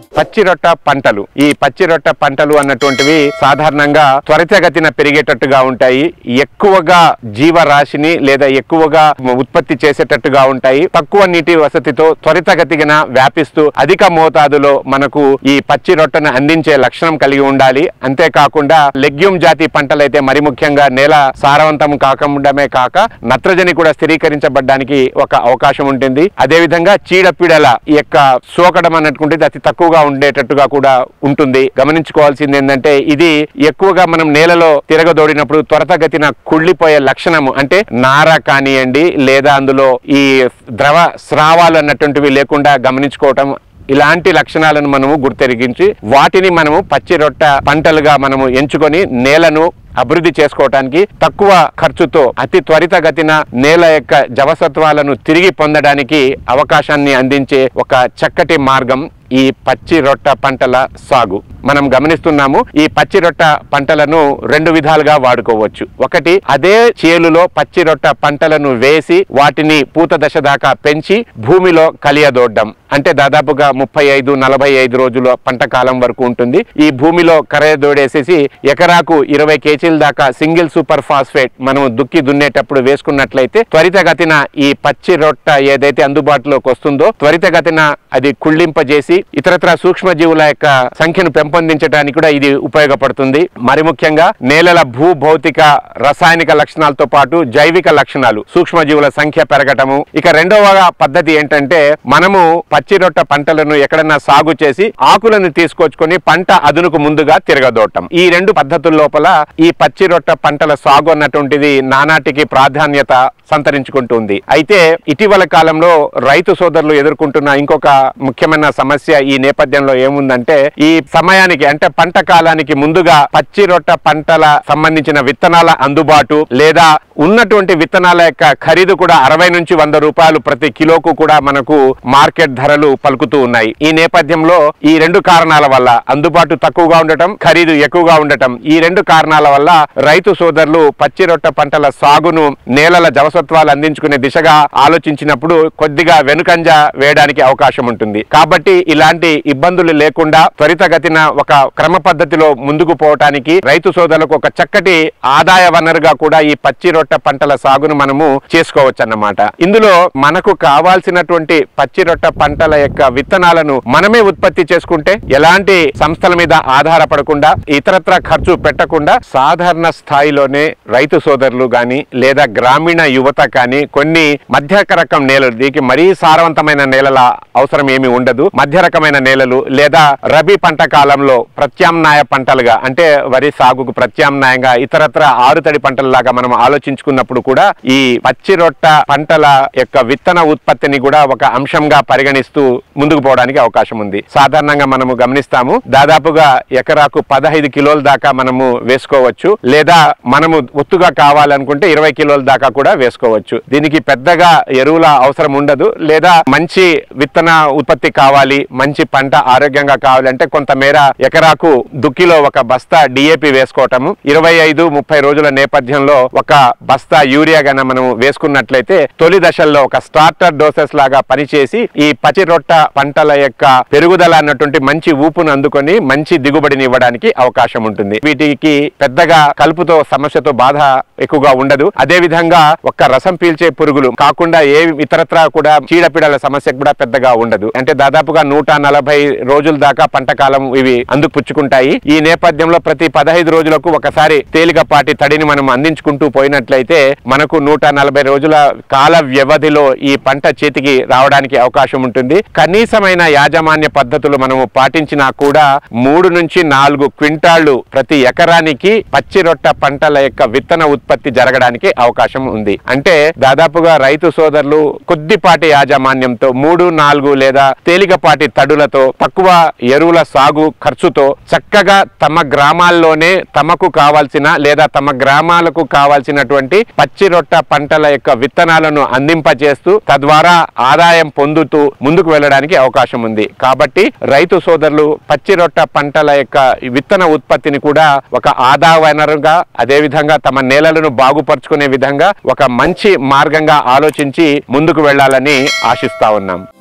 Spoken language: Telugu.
పచ్చి రొట్ట పంటలు ఈ పచ్చి రొట్ట పంటలు అన్నటువంటివి సాధారణంగా త్వరితగతిన పెరిగేటట్టుగా ఉంటాయి ఎక్కువగా జీవరాశిని లేదా ఎక్కువగా ఉత్పత్తి చేసేటట్టుగా ఉంటాయి తక్కువ నీటి వసతితో త్వరితగతిన వ్యాపిస్తూ అధిక మోతాదులో మనకు ఈ పచ్చి రొట్టను అందించే లక్షణం కలిగి ఉండాలి అంతేకాకుండా లెగ్యూమ్ జాతి పంటలైతే మరి ముఖ్యంగా నేల సారవంతం కాకుండామే కాక నత్రజని కూడా స్థిరీకరించబడడానికి ఒక అవకాశం ఉంటుంది అదేవిధంగా చీడపీడల ఈ యొక్క సోకడం అన్నటువంటిది అతి తక్కువగా ఉండేటట్టుగా కూడా ఉంటుంది గమనించుకోవాల్సింది ఏంటంటే ఇది ఎక్కువగా మనం నేలలో తిరగదోడినప్పుడు త్వరతగతిన కుళ్ళిపోయే లక్షణము అంటే నార కానివ్వండి లేదా అందులో ఈ ద్రవ స్రావాలు అన్నటువంటివి లేకుండా గమనించుకోవటం ఇలాంటి లక్షణాలను మనము గుర్తెరిగించి వాటిని మనము పచ్చి రొట్ట పంటలుగా మనము ఎంచుకొని నేలను అభివృద్ధి చేసుకోవటానికి తక్కువ ఖర్చుతో అతి త్వరితగతిన నేల యొక్క జవసత్వాలను తిరిగి పొందడానికి అవకాశాన్ని అందించే ఒక చక్కటి మార్గం ఈ పచ్చి రొట్ట పంటల సాగు మనం గమనిస్తున్నాము ఈ పచ్చి రొట్ట పంటలను రెండు విధాలుగా వాడుకోవచ్చు ఒకటి అదే చేలులో పచ్చి రొట్ట పంటలను వేసి వాటిని పూత దశ దాకా పెంచి భూమిలో కలియదోడ్డం అంటే దాదాపుగా ముప్పై ఐదు నలభై ఐదు రోజుల పంట కాలం వరకు ఉంటుంది ఈ భూమిలో కరయదోడేసేసి ఎకరాకు ఇరవై కేజీల దాకా సింగిల్ సూపర్ ఫాస్ఫేట్ మనం దుక్కి దున్నేటప్పుడు వేసుకున్నట్లయితే త్వరితగతిన ఈ పచ్చి రొట్ట ఏదైతే అందుబాటులోకి వస్తుందో త్వరితగతిన అది కుళ్ళింపజేసి ఇతరత్ర సూక్ష్మజీవుల యొక్క సంఖ్యను పెంపొందించడానికి కూడా ఇది ఉపయోగపడుతుంది మరి ముఖ్యంగా నేలల భూ భౌతిక రసాయనిక లక్షణాలతో పాటు జైవిక లక్షణాలు సూక్ష్మజీవుల సంఖ్య పెరగటము ఇక రెండవ పద్ధతి ఏంటంటే మనము పచ్చి రొట్ట పంటలను ఎక్కడన్నా సాగు చేసి ఆకులను తీసుకొచ్చుకొని పంట అదునుకు ముందుగా తిరగదోటం ఈ రెండు పద్ధతుల లోపల ఈ పచ్చి రొట్ట పంటల సాగు అన్నటువంటిది నానాటికి ప్రాధాన్యత సంతరించుకుంటుంది అయితే ఇటీవల కాలంలో రైతు సోదరులు ఎదుర్కొంటున్న ఇంకొక ముఖ్యమైన సమస్య ఈ నేపథ్యంలో ఏముందంటే ఈ సమయానికి అంటే పంట కాలానికి ముందుగా పచ్చి రొట్ట పంటల సంబంధించిన విత్తనాల అందుబాటు లేదా ఉన్నటువంటి విత్తనాల యొక్క ఖరీదు కూడా అరవై నుంచి వంద రూపాయలు ప్రతి కిలోకు కూడా మనకు మార్కెట్ ధరలు పలుకుతూ ఉన్నాయి ఈ నేపథ్యంలో ఈ రెండు కారణాల వల్ల అందుబాటు తక్కువగా ఉండటం ఖరీదు ఎక్కువగా ఉండటం ఈ రెండు కారణాల వల్ల రైతు సోదరులు పచ్చి రొట్ట పంటల సాగును నేలల జవసత్వాలు అందించుకునే దిశగా ఆలోచించినప్పుడు కొద్దిగా వెనుకంజ వేయడానికి అవకాశం ఉంటుంది కాబట్టి ఇలాంటి ఇబ్బందులు లేకుండా త్వరితగతిన ఒక క్రమ పద్ధతిలో ముందుకు పోవటానికి రైతు సోదరులకు ఒక చక్కటి ఆదాయ వనరుగా కూడా ఈ పచ్చి రొట్ట పంటల సాగును మనము చేసుకోవచ్చు అన్నమాట ఇందులో మనకు కావాల్సినటువంటి పచ్చి రొట్ట పంటల యొక్క విత్తనాలను మనమే ఉత్పత్తి చేసుకుంటే ఎలాంటి సంస్థల మీద ఆధారపడకుండా ఇతరత్ర ఖర్చు పెట్టకుండా సాధారణ స్థాయిలోనే రైతు సోదరులు గాని లేదా గ్రామీణ యువత కానీ కొన్ని మధ్య రకం నేలలు దీనికి మరీ సారవంతమైన నేలల అవసరం ఏమి ఉండదు మధ్య రకమైన నేలలు లేదా రబీ పంట కాలంలో ప్రత్యామ్నాయ పంటలుగా అంటే వరి సాగుకు ప్రత్యామ్నాయంగా ఇతరత్ర ఆరుతడి పంటలలాగా మనం ఆలోచించుకున్నప్పుడు కూడా ఈ పచ్చి రొట్ట పంటల యొక్క విత్తన ఉత్పత్తిని కూడా ఒక అంశంగా పరిగణిస్తూ ముందుకు పోవడానికి అవకాశం ఉంది సాధారణంగా మనము గమనిస్తాము దాదాపుగా ఎకరాకు పదహైదు కిలోల దాకా మనము వేసుకోవచ్చు లేదా మనము ఒత్తుగా కావాలనుకుంటే ఇరవై కిలోల దాకా కూడా వేసుకోవచ్చు దీనికి పెద్దగా ఎరువుల అవసరం ఉండదు లేదా మంచి విత్తన ఉత్పత్తి కావాలి మంచి పంట ఆరోగ్యంగా కావాలంటే కొంతమేర ఎకరాకు దుక్కిలో ఒక బస్తా డిఏపి వేసుకోవటము ఇరవై ఐదు ముప్పై రోజుల నేపథ్యంలో ఒక బస్తా యూరియా గన మనం వేసుకున్నట్లయితే తొలి దశల్లో ఒక స్టార్టర్ డోసెస్ లాగా పనిచేసి ఈ పచ్చి రొట్ట పంటల యొక్క పెరుగుదల అన్నటువంటి మంచి ఊపును అందుకొని మంచి దిగుబడిని ఇవ్వడానికి అవకాశం ఉంటుంది వీటికి పెద్దగా కలుపుతో సమస్యతో బాధ ఎక్కువగా ఉండదు అదే విధంగా ఒక్క రసం పీల్చే పురుగులు కాకుండా ఏ ఇతరత్రా కూడా చీడపీడల సమస్య కూడా పెద్దగా ఉండదు అంటే దాదాపుగా నూట నలభై రోజుల దాకా పంట కాలం ఇవి అందుపుచ్చుకుంటాయి ఈ నేపథ్యంలో ప్రతి పదహైదు రోజులకు ఒకసారి తేలికపాటి తడిని మనం అందించుకుంటూ పోయినట్లయితే మనకు నూట నలభై రోజుల కాల వ్యవధిలో ఈ పంట చేతికి రావడానికి అవకాశం ఉంటుంది కనీసమైన యాజమాన్య పద్ధతులు మనము పాటించినా కూడా మూడు నుంచి నాలుగు క్వింటాళ్లు ప్రతి ఎకరానికి పచ్చి రొట్ట పంటల యొక్క విత్తన ఉత్పత్తి జరగడానికి అవకాశం ఉంది అంటే దాదాపుగా రైతు సోదరులు కొద్దిపాటి యాజమాన్యంతో మూడు నాలుగు లేదా తేలికపాటి తడులతో తక్కువ ఎరువుల సాగు ఖర్చుతో చక్కగా తమ గ్రామాల్లోనే తమకు కావాల్సిన లేదా తమ గ్రామాలకు కావాల్సినటువంటి పచ్చి రొట్ట పంటల యొక్క విత్తనాలను అందింపజేస్తూ తద్వారా ఆదాయం పొందుతూ ముందుకు వెళ్ళడానికి అవకాశం ఉంది కాబట్టి రైతు సోదరులు పచ్చి రొట్ట పంటల యొక్క విత్తన ఉత్పత్తిని కూడా ఒక ఆదా వనరుగా అదేవిధంగా తమ నేలలను బాగుపరుచుకునే విధంగా ఒక మంచి మార్గంగా ఆలోచించి ముందుకు వెళ్ళాలని ఆశిస్తా ఉన్నాం